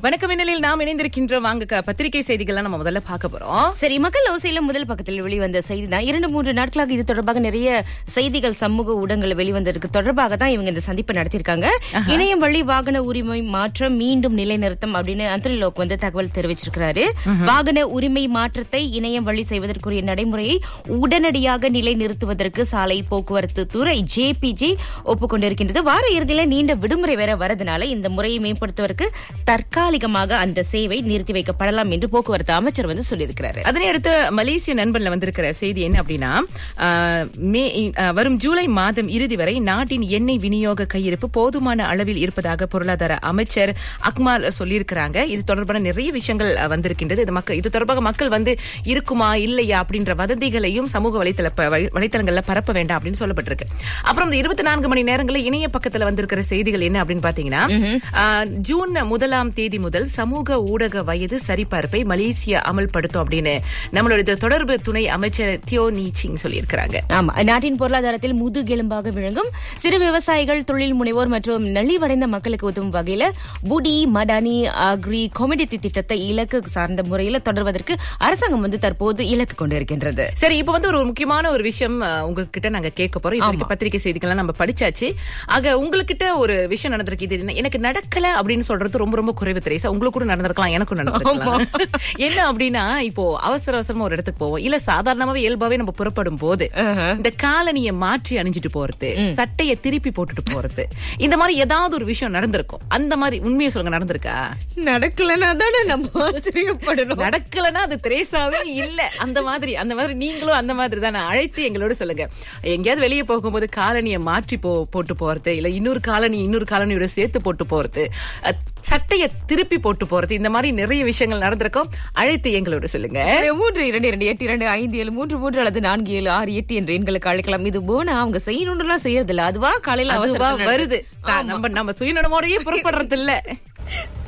வணக்கம் மின்னலில் நாம் இணைந்திருக்கின்றோம் வாங்க க- பத்திரிகை செய்திகள்லாம் நம்ம முதல்ல பார்க்க போறோம் சரி மக்கள் ஓசையில முதல் பக்கத்தில் வெளிவந்த செய்தி தான் இரண்டு மூன்று நாட்களாக இது தொடர்பாக நிறைய செய்திகள் சமூக ஊடகங்கள் வெளிவந்ததற்கு தொடர்பாக தான் இவங்க இந்த சந்திப்பை நடத்தியிருக்காங்க இணையம் வழி வாகன உரிமை மாற்றம் மீண்டும் நிலைநிறுத்தம் அப்படின்னு அந்தரி லோக் வந்து தகவல் தெரிவிச்சிருக்கிறாரு வாகன உரிமை மாற்றத்தை இணையம் வழி செய்வதற்குரிய நடைமுறையை உடனடியாக நிலைநிறுத்துவதற்கு சாலை போக்குவரத்து துறை ஜேபிஜி ஒப்புக்கொண்டிருக்கின்றது வார இறுதியில நீண்ட விடுமுறை வேற வரதுனால இந்த முறையை மேம்படுத்துவதற்கு தற்காலிகமாக அந்த சேவை நிறுத்தி வைக்கப்படலாம் என்று போக்குவரத்து அமைச்சர் வந்து சொல்லியிருக்கிறாரு அதனை அடுத்து மலேசிய நண்பன்ல வந்திருக்கிற செய்தி என்ன அப்படின்னா ஆஹ், மே ஆஹ், வரும் ஜூலை மாதம் இறுதி வரை நாட்டின் எண்ணெய் விநியோக கையிருப்பு போதுமான அளவில் இருப்பதாக பொருளாதார அமைச்சர் அக்மால் சொல்லியிருக்கிறாங்க இது தொடர்பான நிறைய விஷயங்கள் அஹ், வந்திருக்கின்றது இது மக்கள் இது தொடர்பாக மக்கள் வந்து இருக்குமா இல்லையா அப்படின்ற வதந்திகளையும் சமூக வலைத்தள ப- வலை- வலைத்தளங்கள்ல பரப்ப வேண்டாம் அப்படின்னு சொல்லப்பட்டிருக்கு அப்புறம் இந்த இருபத்தி நான்கு மணி நேரங்களில் இணைய பக்கத்துல வந்திருக்கிற செய்திகள் என்ன அப்படின்னு பாத்தீங்கன்னா ஆஹ், ஜூன் முதலாம் தேதி முதல் சமூக ஊடக வயது சரிபார்ப்பை மலேசியா அமல்படுத்தும் அப்படின்னு நம்மளுடைய தொடர்பு துணை அமைச்சர் தியோ நீ சிங் சொல்லியிருக்கிறாங்க ஆமா நாட்டின் பொருளாதாரத்தில் முதுகெலும்பாக விளங்கும் சிறு விவசாயிகள் தொழில் முனைவோர் மற்றும் நலிவடைந்த மக்களுக்கு உதவும் வகையில புடி மடானி அக்ரி கொமிடிட்டி திட்டத்தை இலக்கு சார்ந்த முறையில தொடர்வதற்கு அரசாங்கம் வந்து தற்போது இலக்கு கொண்டிருக்கின்றது சரி இப்ப வந்து ஒரு முக்கியமான ஒரு விஷயம் அஹ், உங்ககிட்ட நாங்க கேட்க போறோம் இது வரைக்கும் பத்திரிகை செய்திகள்லாம் நம்ம படிச்சாச்சு ஆக உங்ககிட்ட ஒரு விஷயம் நடந்திருக்கு இது என்ன- எனக்கு நடக்கல அப்படின்னு சொல்றது ரொம்ப ரொம்ப குறைவு தெரியுசா உங்களுக்கு கூட நடந்திருக்கலாம் எனக்கும் நடந்திருக்கலாம் என்ன அப்படின்னா இப்போ அவசர அவசரமா ஒரு இடத்துக்கு போவோம் இல்ல சாதாரணமாவே இயல்பாவே நம்ம புறப்படும் போது இந்த காலனிய மாற்றி அணிஞ்சிட்டு போறது சட்டைய திருப்பி போட்டுட்டு போறது இந்த மாதிரி ஏதாவது ஒரு விஷயம் நடந்திருக்கும் அந்த மாதிரி உண்மையை சொல்லுங்க நடந்திருக்கா நடக்கலன்னா தானே நம்ம ஆச்சரியப்படணும் நடக்கலன்னா அது திரேசாவே இல்ல அந்த மாதிரி அந்த மாதிரி நீங்களும் அந்த மாதிரி தானே அழைத்து எங்களோட சொல்லுங்க எங்கேயாவது வெளியே போகும்போது காலனியை மாற்றி போ போட்டு போறது இல்ல இன்னொரு காலனி இன்னொரு காலனியோட சேர்த்து போட்டு போறது அஹ், சட்டைய திருப்பி போட்டு போறது இந்த மாதிரி நிறைய விஷயங்கள் நடந்திருக்கும் அழைத்து எங்களோட சொல்லுங்க மூன்று இரண்டு இரண்டு எட்டு இரண்டு ஐந்து ஏழு மூன்று மூன்று அல்லது நான்கு ஏழு ஆறு எட்டு என்று எண்களுக்கு அழைக்கலாம் இது போனா அவங்க செய்யணும்லாம் செய்யறது இல்ல அதுவா காலையில அதுவா அவசரத்துல வருது நடக்குது. நம்ம நம்ம சுயநலமோடயே புறப்படுறது இல்ல